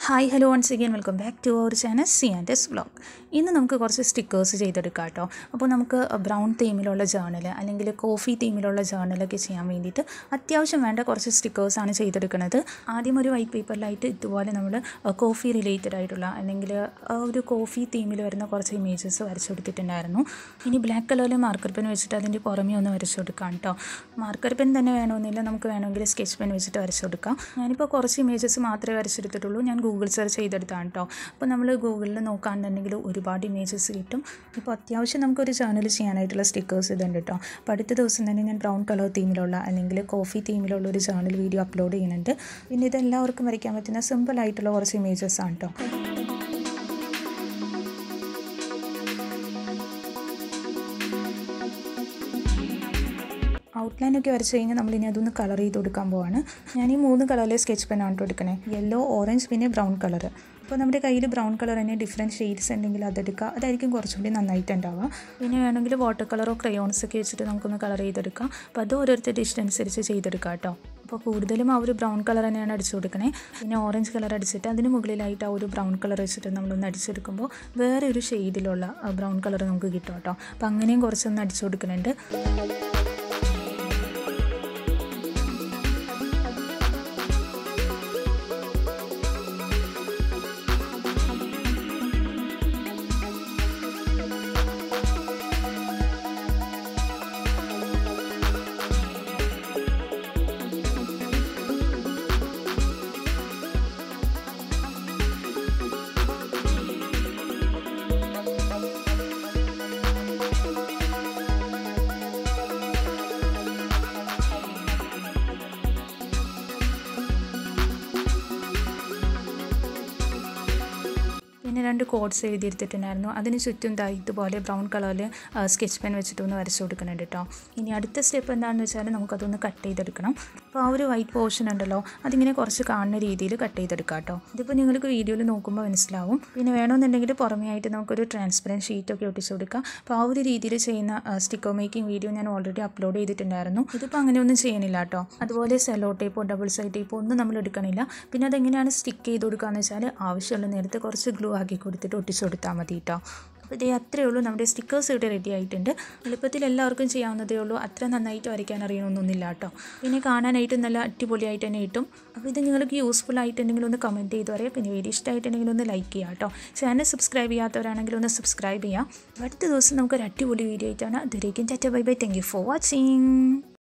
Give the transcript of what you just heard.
hi hello once again welcome back to our channel C and S vlog ഇന്ന് നമുക്ക് കുറച്ച് stickers ചെയ്തെടുക്കാം കേട്ടോ അപ്പോൾ നമുക്ക് ബ്രൗൺ തീമിലുള്ള ജേർണൽ അല്ലെങ്കിൽ കോഫി തീമിലുള്ള ജേർണലൊക്കെ ചെയ്യാൻ വേണ്ടിയിട്ട് അത്യാവശ്യം വേണ്ട കുറച്ച് സ്റ്റിക്കേഴ്സാണ് ചെയ്തെടുക്കുന്നത് ആദ്യം ഒരു വൈറ്റ് പേപ്പറിലായിട്ട് ഇതുപോലെ നമ്മൾ കോഫി റിലേറ്റഡ് ആയിട്ടുള്ള അല്ലെങ്കിൽ ഒരു കോഫി തീമിൽ വരുന്ന കുറച്ച് ഇമേജസ് വരച്ചെടുത്തിട്ടുണ്ടായിരുന്നു ഇനി ബ്ലാക്ക് കളറിൽ മാർക്കർ പെൻ വെച്ചിട്ട് അതിൻ്റെ പുറമേ ഒന്ന് വരച്ചു കൊടുക്കാം കേട്ടോ മാർക്കർ പെൻ തന്നെ വേണമെന്നില്ല നമുക്ക് വേണമെങ്കിൽ സ്കെച്ച് പെൻ വെച്ചിട്ട് വരച്ചു കൊടുക്കാം ഞാനിപ്പോൾ കുറച്ച് ഇമേജസ് മാത്രമേ വരച്ചെടുത്തിട്ടുള്ളൂ ഞാൻ ഗൂഗിൾ സെർച്ച് ചെയ്തെടുത്താണ് കേട്ടോ അപ്പോൾ നമ്മൾ ഗൂഗിളിൽ നോക്കുകയാണെന്നുണ്ടെങ്കിൽ ഒരുപാട് ഇമേജസ് കിട്ടും ഇപ്പോൾ അത്യാവശ്യം നമുക്കൊരു ചാനൽ ചെയ്യാനായിട്ടുള്ള സ്റ്റിക്കേഴ്സ് ഇതുണ്ട് കേട്ടോ അപ്പോൾ അടുത്ത ദിവസം തന്നെ ഞാൻ ബ്രൗൺ കളർ തീമിലുള്ള അല്ലെങ്കിൽ കോഫി തീമിലുള്ള ഒരു ചാനൽ വീഡിയോ അപ്ലോഡ് ചെയ്യുന്നുണ്ട് പിന്നെ ഇത് എല്ലാവർക്കും വരയ്ക്കാൻ പറ്റുന്ന സിമ്പിൾ ആയിട്ടുള്ള കുറച്ച് ഇമേജസ് ആണ് കേട്ടോ ഔട്ട്ലൈനൊക്കെ വരച്ച് കഴിഞ്ഞാൽ നമ്മളിനി അതൊന്ന് കളർ ചെയ്ത് കൊടുക്കാൻ പോവാണ് ഞാൻ ഈ മൂന്ന് കളറിലെ സ്കെച്ച് പെൻ ആണ് എടുക്കണേ യെല്ലോ ഓറഞ്ച് പിന്നെ ബ്രൗൺ കളർ അപ്പോൾ നമ്മുടെ കയ്യിൽ ബ്രൗൺ കളർ തന്നെ ഡിഫറെൻറ്റ് ഷെയ്ഡ്സ് ഉണ്ടെങ്കിൽ അതെടുക്കുക അതായിരിക്കും കുറച്ചുകൂടി നന്നായിട്ടുണ്ടാവുക പിന്നെ വേണമെങ്കിൽ വാട്ടർ കളറോ ക്രയോൺസ് ഒക്കെ വെച്ചിട്ട് നമുക്കൊന്ന് കളർ ചെയ്തെടുക്കാം അപ്പോൾ അത് ഓരോരുത്തരുടെ ഇഷ്ടമനുസരിച്ച് ചെയ്തെടുക്കാം കേട്ടോ അപ്പോൾ കൂടുതലും ആ ഒരു ബ്രൗൺ കളർ തന്നെയാണ് അടിച്ചു കൊടുക്കണേ പിന്നെ ഓറഞ്ച് കളർ അടിച്ചിട്ട് അതിന് മുകളിലായിട്ട് ആ ഒരു ബ്രൗൺ കളർ വെച്ചിട്ട് നമ്മളൊന്ന് അടിച്ചെടുക്കുമ്പോൾ വേറെ ഒരു ഷെയ്ഡിലുള്ള ബ്രൗൺ കളർ നമുക്ക് കിട്ടും കേട്ടോ അപ്പോൾ അങ്ങനെയും കുറച്ചൊന്ന് അടിച്ചു കൊടുക്കുന്നുണ്ട് പിന്നെ രണ്ട് കോഡ്സ് എഴുതിയെടുത്തിട്ടുണ്ടായിരുന്നു അതിന് ചുറ്റും ദാ ഇതുപോലെ ബ്രൗൺ കളറിൽ സ്കെച്ച് പെൻ വെച്ചിട്ട് ഒന്ന് വരച്ചു കൊടുക്കുന്നുണ്ട് കേട്ടോ ഇനി അടുത്ത സ്റ്റെപ്പ് എന്താണെന്ന് വെച്ചാൽ നമുക്കതൊന്ന് കട്ട് ചെയ്തെടുക്കണം അപ്പോൾ ആ ഒരു വൈറ്റ് പോർഷൻ ഉണ്ടല്ലോ അതിങ്ങനെ കുറച്ച് കാണുന്ന രീതിയിൽ കട്ട് ചെയ്തെടുക്കാം കേട്ടോ ഇതിപ്പോൾ നിങ്ങൾക്ക് വീഡിയോയിൽ നോക്കുമ്പോൾ മനസ്സിലാവും പിന്നെ വേണമെന്നുണ്ടെങ്കിൽ പുറമേ ആയിട്ട് നമുക്കൊരു ട്രാൻസ്പെറൻറ്റ് ഷീറ്റൊക്കെ ഒട്ടിച്ച് കൊടുക്കാം അപ്പോൾ ആ ഒരു രീതിയിൽ ചെയ്യുന്ന സ്റ്റിക്കർ മേക്കിംഗ് വീഡിയോ ഞാൻ ഓൾറെഡി അപ്ലോഡ് ചെയ്തിട്ടുണ്ടായിരുന്നു ഇതിപ്പോൾ അങ്ങനെയൊന്നും ചെയ്യണില്ല കേട്ടോ അതുപോലെ സെലോ ടേപ്പോ ഡബിൾ സൈഡ് ടേപ്പോ ഒന്നും നമ്മൾ എടുക്കണില്ല പിന്നെ അതെങ്ങനെയാണ് സ്റ്റിക്ക് ചെയ്ത് കൊടുക്കുക എന്ന് വെച്ചാൽ ആവശ്യമുള്ള നേരത്തെ കുറച്ച് ഗ്ലൂ ആക്കി കൊടുത്തിട്ട് ഒട്ടിച്ചു കൊടുത്താൽ മതി കേട്ടോ അപ്പോൾ ഇതേ അത്രയേ ഉള്ളൂ നമ്മുടെ സ്റ്റിക്കേഴ്സ് ഇവിടെ റെഡി ആയിട്ടുണ്ട് എളുപ്പത്തിൽ എല്ലാവർക്കും ചെയ്യാവുന്നതേ ഉള്ളൂ അത്ര നന്നായിട്ട് വരയ്ക്കാൻ അറിയണമെന്നൊന്നുമില്ല കേട്ടോ പിന്നെ കാണാനായിട്ട് നല്ല അടിപൊളിയായിട്ട് തന്നെ കിട്ടും അപ്പോൾ ഇത് നിങ്ങൾക്ക് യൂസ്ഫുൾ ആയിട്ടുണ്ടെങ്കിൽ ഒന്ന് കമൻറ്റ് ചെയ്ത് പറയാം പിന്നെ വീഡിയോ ഇഷ്ടമായിട്ടുണ്ടെങ്കിൽ ഒന്ന് ലൈക്ക് ചെയ്യുക കേട്ടോ ചാനൽ സബ്സ്ക്രൈബ് ചെയ്യാത്തവരാണെങ്കിൽ ഒന്ന് സബ്സ്ക്രൈബ് ചെയ്യാം അടുത്ത ദിവസം നമുക്കൊരു അടിപൊളി വീഡിയോ ആയിട്ടാണ് അതിലേക്കും ചാറ്റ bye bye thank you for watching